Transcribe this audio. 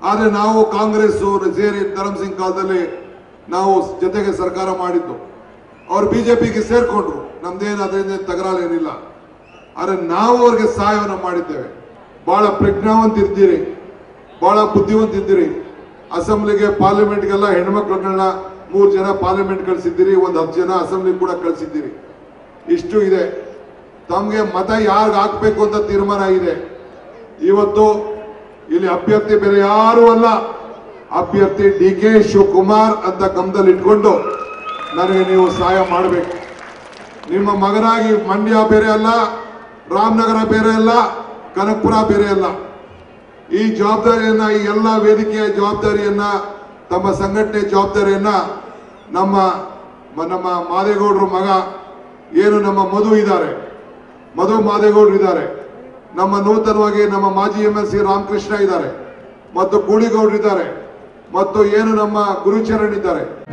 ಆದ್ರೆ ನಾವು ಕಾಂಗ್ರೆಸ್ ಸೇರಿ ಧರಮ್ ಸಿಂಗ್ ಕಾಲದಲ್ಲಿ ನಾವು ಜೊತೆಗೆ ಸರ್ಕಾರ ಮಾಡಿದ್ದು ಅವ್ರು ಬಿಜೆಪಿಗೆ ಸೇರ್ಕೊಂಡ್ರು ನಮ್ದೇನು ಅದರಿಂದ ತಕರಾಲೇನಿಲ್ಲ ಆದ್ರೆ ನಾವು ಅವ್ರಿಗೆ ಸಹಾಯವನ್ನು ಮಾಡಿದ್ದೇವೆ ಬಹಳ ಪ್ರಜ್ಞಾವಂತ ಇದ್ದೀರಿ ಬಹಳ ಬುದ್ಧಿವಂತ ಇದ್ದೀರಿ ಅಸೆಂಬ್ಲಿಗೆ ಪಾರ್ಲಿಮೆಂಟ್ಗೆಲ್ಲ ಹೆಣ್ಮಕ್ಳುಗಳನ್ನ ಮೂರು ಜನ ಪಾರ್ಲಿಮೆಂಟ್ ಕಳಿಸಿದ್ದೀರಿ ಒಂದು ಹತ್ತು ಜನ ಅಸೆಂಬ್ಲಿ ಕೂಡ ಕಳಿಸಿದ್ದೀರಿ ಇಷ್ಟು ಇದೆ ತಮಗೆ ಮತ ಯಾರಿಗೆ ಹಾಕ್ಬೇಕು ಅಂತ ತೀರ್ಮಾನ ಇದೆ ಇವತ್ತು ಇಲ್ಲಿ ಅಭ್ಯರ್ಥಿ ಬೇರೆ ಯಾರು ಅಲ್ಲ ಅಭ್ಯರ್ಥಿ ಡಿ ಕೆ ಶಿವಕುಮಾರ್ ಅಂತ ಗಮನದಲ್ಲಿ ಇಟ್ಕೊಂಡು ನನಗೆ ನೀವು ಸಹಾಯ ಮಾಡಬೇಕು ನಿಮ್ಮ ಮಗನಾಗಿ ಮಂಡ್ಯ ಬೇರೆ ಅಲ್ಲ ರಾಮನಗರ ಬೇರೆ ಅಲ್ಲ ಕನಕಪುರ ಬೇರೆ ಅಲ್ಲ ಈ ಜವಾಬ್ದಾರಿಯನ್ನ ಈ ಎಲ್ಲ ವೇದಿಕೆಯ ಜವಾಬ್ದಾರಿಯನ್ನ ತಮ್ಮ ಸಂಘಟನೆ ಜವಾಬ್ದಾರಿಯನ್ನ ನಮ್ಮ ಮ- ನಮ್ಮ ಮಾದೇಗೌಡರು ಮಗ ಏನು ನಮ್ಮ ಮಧು ಇದ್ದಾರೆ ಮಧು ಮಾದೇಗೌಡರು ಇದ್ದಾರೆ ನಮ್ಮ ನೂತನವಾಗಿ ನಮ್ಮ ಮಾಜಿ ಎಂ ಎಲ್ ಸಿ ರಾಮಕೃಷ್ಣ ಇದ್ದಾರೆ ಮತ್ತು ಗೂಳಿಗೌಡರು ಇದ್ದಾರೆ ಮತ್ತು ಏನು ನಮ್ಮ ಗುರುಚರಣ್ ಇದ್ದಾರೆ